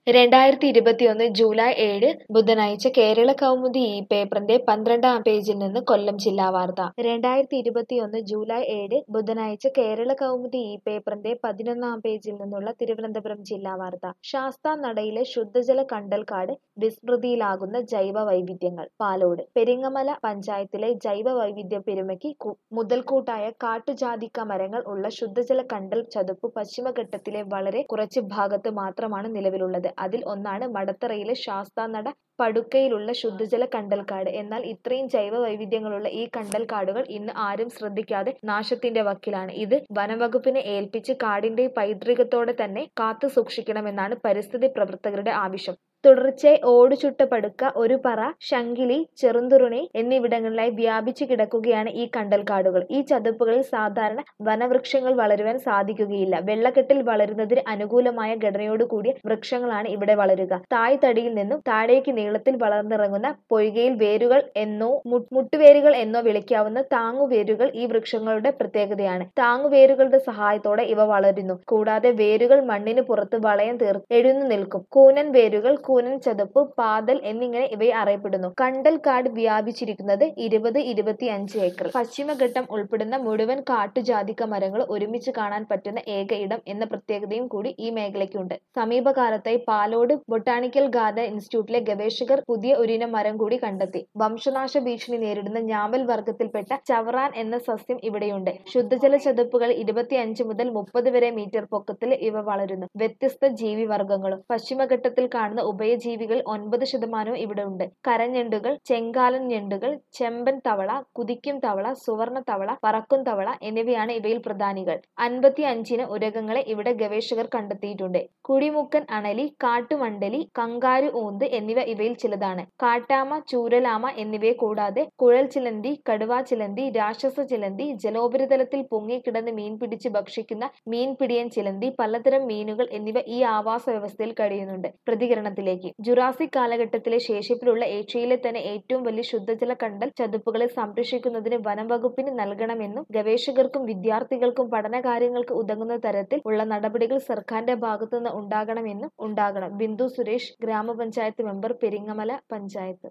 രണ്ടായിരത്തി ഇരുപത്തിയൊന്ന് ജൂലൈ ഏഴ് ബുധനാഴ്ച കേരള കൗമുദി ഈ പേപ്പറിന്റെ പന്ത്രണ്ടാം പേജിൽ നിന്ന് കൊല്ലം ജില്ലാ വാർത്ത രണ്ടായിരത്തി ഇരുപത്തിയൊന്ന് ജൂലൈ ഏഴ് ബുധനാഴ്ച കേരള കൗമുദി ഈ പേപ്പറിന്റെ പതിനൊന്നാം പേജിൽ നിന്നുള്ള തിരുവനന്തപുരം ജില്ലാ വാർത്ത ശാസ്താ നടയിലെ ശുദ്ധജല കണ്ടൽക്കാട് വിസ്മൃതിയിലാകുന്ന ജൈവ വൈവിധ്യങ്ങൾ പാലോട് പെരിങ്ങമല പഞ്ചായത്തിലെ ജൈവ വൈവിധ്യ പെരുമയ്ക്ക് കു- മുതൽക്കൂട്ടായ കാട്ടുജാതിക്ക മരങ്ങൾ ഉള്ള ശുദ്ധജല കണ്ടൽ ചതുപ്പ് പശ്ചിമഘട്ടത്തിലെ വളരെ കുറച്ച് ഭാഗത്ത് മാത്രമാണ് നിലവിലുള്ളത് അതിൽ ഒന്നാണ് മടത്തറയിലെ ശാസ്താനട പടുക്കയിലുള്ള ശുദ്ധജല കണ്ടൽക്കാട് എന്നാൽ ഇത്രയും ജൈവ വൈവിധ്യങ്ങളുള്ള ഈ കണ്ടൽക്കാടുകൾ ഇന്ന് ആരും ശ്രദ്ധിക്കാതെ നാശത്തിന്റെ വക്കിലാണ് ഇത് വനംവകുപ്പിനെ ഏൽപ്പിച്ച് കാടിന്റെ പൈതൃകത്തോടെ തന്നെ കാത്തു സൂക്ഷിക്കണമെന്നാണ് പരിസ്ഥിതി പ്രവർത്തകരുടെ ആവശ്യം തുടർച്ചയായി ഓടുചുട്ട പടുക്ക ഒരു പറ ശങ്കിലി ചെറുന്തുറുണി എന്നിവിടങ്ങളിലായി വ്യാപിച്ചു കിടക്കുകയാണ് ഈ കണ്ടൽക്കാടുകൾ ഈ ചതുപ്പുകളിൽ സാധാരണ വനവൃക്ഷങ്ങൾ വളരുവാൻ സാധിക്കുകയില്ല വെള്ളക്കെട്ടിൽ വളരുന്നതിന് അനുകൂലമായ ഘടനയോടുകൂടിയ വൃക്ഷങ്ങളാണ് ഇവിടെ വളരുക തായ് തടിയിൽ നിന്നും താഴേക്ക് നീളത്തിൽ വളർന്നിറങ്ങുന്ന പൊയ്കയിൽ വേരുകൾ എന്നോ മു- മുട്ടുവേരുകൾ എന്നോ വിളിക്കാവുന്ന താങ്ങുവേരുകൾ ഈ വൃക്ഷങ്ങളുടെ പ്രത്യേകതയാണ് താങ്ങുവേരുകളുടെ സഹായത്തോടെ ഇവ വളരുന്നു കൂടാതെ വേരുകൾ മണ്ണിന് പുറത്ത് വളയം തീർ എഴുന്നു നിൽക്കും കൂനൻ വേരുകൾ കൂനൻ ചതുപ്പ് പാതൽ എന്നിങ്ങനെ ഇവയെ അറിയപ്പെടുന്നു കണ്ടൽ കാട് വ്യാപിച്ചിരിക്കുന്നത് ഇരുപത് ഇരുപത്തി അഞ്ച് ഏക്കർ പശ്ചിമഘട്ടം ഉൾപ്പെടുന്ന മുഴുവൻ കാട്ടുജാതിക്ക മരങ്ങൾ ഒരുമിച്ച് കാണാൻ പറ്റുന്ന ഏക ഇടം എന്ന പ്രത്യേകതയും കൂടി ഈ മേഖലയ്ക്കുണ്ട് സമീപകാലത്തായി പാലോട് ബൊട്ടാണിക്കൽ ഗാർഡൻ ഇൻസ്റ്റിറ്റ്യൂട്ടിലെ ഗവേഷകർ പുതിയ ഒരിനം മരം കൂടി കണ്ടെത്തി വംശനാശ ഭീഷണി നേരിടുന്ന ഞാമൽ വർഗത്തിൽപ്പെട്ട ചവറാൻ എന്ന സസ്യം ഇവിടെയുണ്ട് ശുദ്ധജല ചതുപ്പുകൾ ഇരുപത്തിയഞ്ച് മുതൽ മുപ്പത് വരെ മീറ്റർ പൊക്കത്തിൽ ഇവ വളരുന്നു വ്യത്യസ്ത ജീവിവർഗങ്ങളും പശ്ചിമഘട്ടത്തിൽ കാണുന്ന ഉഭയജീവികൾ ഒൻപത് ശതമാനവും ഇവിടെ ഉണ്ട് കരഞ്ഞെണ്ടുകൾ ചെങ്കാലൻ ഞെണ്ടുകൾ ചെമ്പൻ തവള കുതിക്കും തവള സുവർണ തവള പറക്കും തവള എന്നിവയാണ് ഇവയിൽ പ്രധാനികൾ അൻപത്തി അഞ്ചിന് ഉരകങ്ങളെ ഇവിടെ ഗവേഷകർ കണ്ടെത്തിയിട്ടുണ്ട് കുടിമുക്കൻ അണലി കാട്ടുമണ്ടലി കങ്കാരു ഊന്ത് എന്നിവ ഇവയിൽ ചിലതാണ് കാട്ടാമ ചൂരലാമ എന്നിവയെ കൂടാതെ കുഴൽ ചിലന്തി കടുവാ ചിലന്തി രാക്ഷസ ചിലന്തി ജലോപരിതലത്തിൽ പൊങ്ങിക്കിടന്ന് മീൻ പിടിച്ച് ഭക്ഷിക്കുന്ന മീൻപിടിയൻ ചിലന്തി പലതരം മീനുകൾ എന്നിവ ഈ ആവാസ വ്യവസ്ഥയിൽ കഴിയുന്നുണ്ട് പ്രതികരണത്തിലേക്ക് ജുറാസിക് കാലഘട്ടത്തിലെ ശേഷിപ്പിലുള്ള ഏഷ്യയിലെ തന്നെ ഏറ്റവും വലിയ ശുദ്ധജല കണ്ടൽ ചതുപ്പുകളെ സംരക്ഷിക്കുന്നതിന് വനം വകുപ്പിന് നൽകണമെന്നും ഗവേഷകർക്കും വിദ്യാർത്ഥികൾക്കും പഠനകാര്യങ്ങൾക്ക് ഉതകുന്ന തരത്തിൽ ഉള്ള നടപടികൾ സർക്കാരിന്റെ ഭാഗത്തുനിന്ന് ഉണ്ടാകണമെന്നും ഉണ്ടാകണം ബിന്ദു സുരേഷ് ഗ്രാമപഞ്ചായത്ത് മെമ്പർ പെരിങ്ങമല പഞ്ചായത്ത്